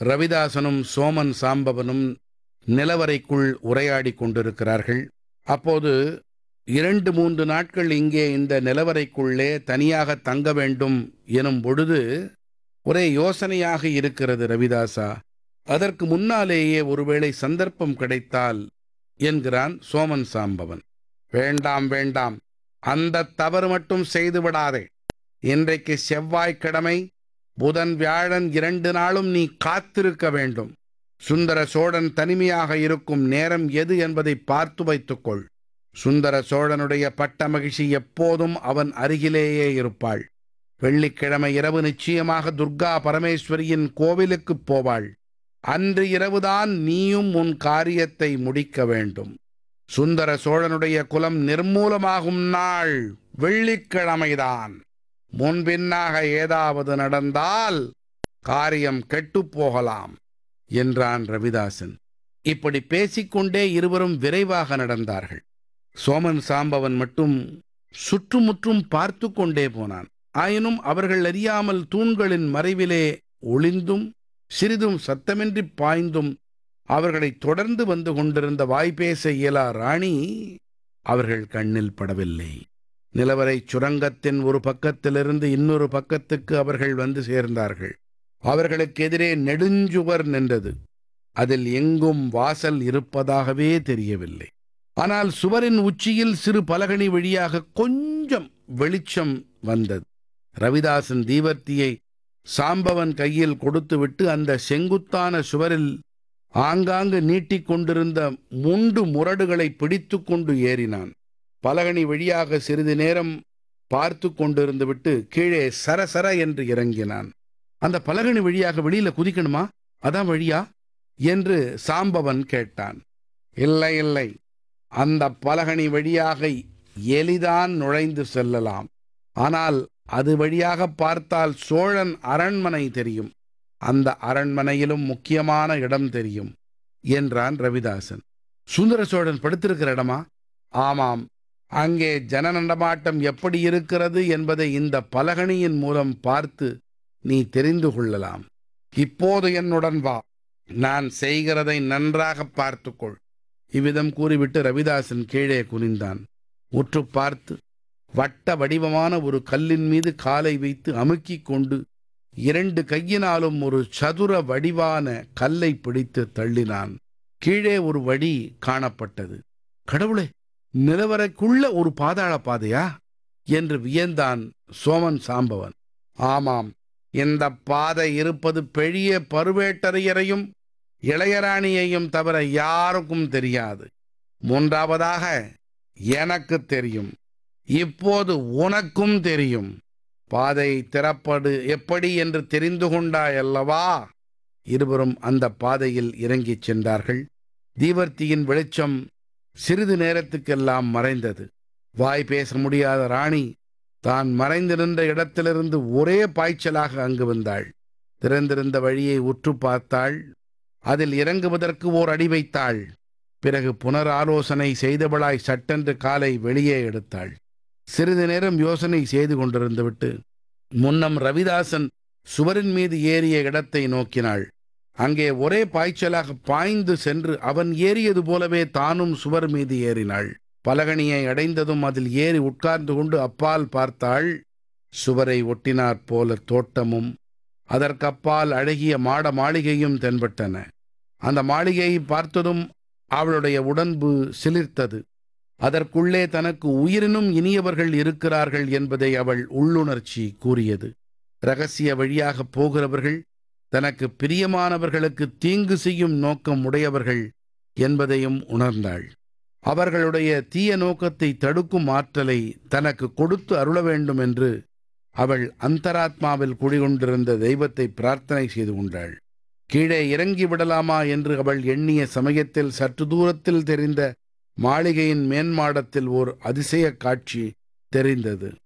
ரவிதாசனும் சோமன் சாம்பவனும் நிலவறைக்குள் உரையாடிக் கொண்டிருக்கிறார்கள் அப்போது இரண்டு மூன்று நாட்கள் இங்கே இந்த நிலவறைக்குள்ளே தனியாக தங்க வேண்டும் எனும் பொழுது ஒரே யோசனையாக இருக்கிறது ரவிதாசா அதற்கு முன்னாலேயே ஒருவேளை சந்தர்ப்பம் கிடைத்தால் என்கிறான் சோமன் சாம்பவன் வேண்டாம் வேண்டாம் அந்த தவறு மட்டும் செய்து விடாதே இன்றைக்கு செவ்வாய்க்கிழமை புதன் வியாழன் இரண்டு நாளும் நீ காத்திருக்க வேண்டும் சுந்தர சோழன் தனிமையாக இருக்கும் நேரம் எது என்பதை பார்த்து வைத்துக்கொள் சுந்தர சோழனுடைய பட்ட மகிழ்ச்சி எப்போதும் அவன் அருகிலேயே இருப்பாள் வெள்ளிக்கிழமை இரவு நிச்சயமாக துர்கா பரமேஸ்வரியின் கோவிலுக்குப் போவாள் அன்று இரவுதான் நீயும் உன் காரியத்தை முடிக்க வேண்டும் சுந்தர சோழனுடைய குலம் நிர்மூலமாகும் நாள் வெள்ளிக்கிழமைதான் முன்பின்னாக ஏதாவது நடந்தால் காரியம் கெட்டுப் போகலாம் என்றான் ரவிதாசன் இப்படி பேசிக்கொண்டே இருவரும் விரைவாக நடந்தார்கள் சோமன் சாம்பவன் மட்டும் சுற்றுமுற்றும் பார்த்து கொண்டே போனான் ஆயினும் அவர்கள் அறியாமல் தூண்களின் மறைவிலே ஒளிந்தும் சிறிதும் சத்தமின்றி பாய்ந்தும் அவர்களை தொடர்ந்து வந்து கொண்டிருந்த வாய்ப்பேச இயலா ராணி அவர்கள் கண்ணில் படவில்லை நிலவரை சுரங்கத்தின் ஒரு பக்கத்திலிருந்து இன்னொரு பக்கத்துக்கு அவர்கள் வந்து சேர்ந்தார்கள் அவர்களுக்கு எதிரே நெடுஞ்சுவர் நின்றது அதில் எங்கும் வாசல் இருப்பதாகவே தெரியவில்லை ஆனால் சுவரின் உச்சியில் சிறு பலகணி வழியாக கொஞ்சம் வெளிச்சம் வந்தது ரவிதாசன் தீவர்த்தியை சாம்பவன் கையில் கொடுத்துவிட்டு அந்த செங்குத்தான சுவரில் ஆங்காங்கு நீட்டிக் கொண்டிருந்த முண்டு முரடுகளை பிடித்து கொண்டு ஏறினான் பலகணி வழியாக சிறிது நேரம் பார்த்து கொண்டிருந்து விட்டு கீழே சரசர என்று இறங்கினான் அந்த பலகணி வழியாக வெளியில குதிக்கணுமா அதான் வழியா என்று சாம்பவன் கேட்டான் இல்லை இல்லை அந்த பலகணி வழியாக எளிதான் நுழைந்து செல்லலாம் ஆனால் அது வழியாக பார்த்தால் சோழன் அரண்மனை தெரியும் அந்த அரண்மனையிலும் முக்கியமான இடம் தெரியும் என்றான் ரவிதாசன் சுந்தர சோழன் படுத்திருக்கிற இடமா ஆமாம் அங்கே ஜன நடமாட்டம் எப்படி இருக்கிறது என்பதை இந்த பலகணியின் மூலம் பார்த்து நீ தெரிந்து கொள்ளலாம் இப்போது என்னுடன் வா நான் செய்கிறதை நன்றாக பார்த்துக்கொள் இவ்விதம் கூறிவிட்டு ரவிதாசன் கீழே குனிந்தான் உற்று பார்த்து வட்ட வடிவமான ஒரு கல்லின் மீது காலை வைத்து அமுக்கிக் கொண்டு இரண்டு கையினாலும் ஒரு சதுர வடிவான கல்லை பிடித்து தள்ளினான் கீழே ஒரு வழி காணப்பட்டது கடவுளே நிலவரைக்குள்ள ஒரு பாதாள பாதையா என்று வியந்தான் சோமன் சாம்பவன் ஆமாம் இந்த பாதை இருப்பது பெரிய பருவேட்டரையரையும் இளையராணியையும் தவிர யாருக்கும் தெரியாது மூன்றாவதாக எனக்கு தெரியும் இப்போது உனக்கும் தெரியும் பாதை திறப்பது எப்படி என்று தெரிந்து கொண்டாய் அல்லவா இருவரும் அந்த பாதையில் இறங்கிச் சென்றார்கள் தீவர்த்தியின் வெளிச்சம் சிறிது நேரத்துக்கெல்லாம் மறைந்தது வாய் பேச முடியாத ராணி தான் மறைந்திருந்த இடத்திலிருந்து ஒரே பாய்ச்சலாக அங்கு வந்தாள் திறந்திருந்த வழியை உற்று பார்த்தாள் அதில் இறங்குவதற்கு ஓர் அடி வைத்தாள் பிறகு புனராலோசனை செய்தவளாய் சட்டென்று காலை வெளியே எடுத்தாள் சிறிது நேரம் யோசனை செய்து கொண்டிருந்துவிட்டு முன்னம் ரவிதாசன் சுவரின் மீது ஏறிய இடத்தை நோக்கினாள் அங்கே ஒரே பாய்ச்சலாக பாய்ந்து சென்று அவன் ஏறியது போலவே தானும் சுவர் மீது ஏறினாள் பலகணியை அடைந்ததும் அதில் ஏறி உட்கார்ந்து கொண்டு அப்பால் பார்த்தாள் சுவரை ஒட்டினாற் போல தோட்டமும் அதற்கப்பால் அழகிய மாட மாளிகையும் தென்பட்டன அந்த மாளிகையை பார்த்ததும் அவளுடைய உடம்பு சிலிர்த்தது அதற்குள்ளே தனக்கு உயிரினும் இனியவர்கள் இருக்கிறார்கள் என்பதை அவள் உள்ளுணர்ச்சி கூறியது ரகசிய வழியாக போகிறவர்கள் தனக்கு பிரியமானவர்களுக்கு தீங்கு செய்யும் நோக்கம் உடையவர்கள் என்பதையும் உணர்ந்தாள் அவர்களுடைய தீய நோக்கத்தை தடுக்கும் ஆற்றலை தனக்கு கொடுத்து அருள வேண்டும் என்று அவள் அந்தராத்மாவில் குடிகொண்டிருந்த தெய்வத்தை பிரார்த்தனை செய்து கொண்டாள் கீழே இறங்கி விடலாமா என்று அவள் எண்ணிய சமயத்தில் சற்று தூரத்தில் தெரிந்த மாளிகையின் மேன்மாடத்தில் ஓர் அதிசய காட்சி தெரிந்தது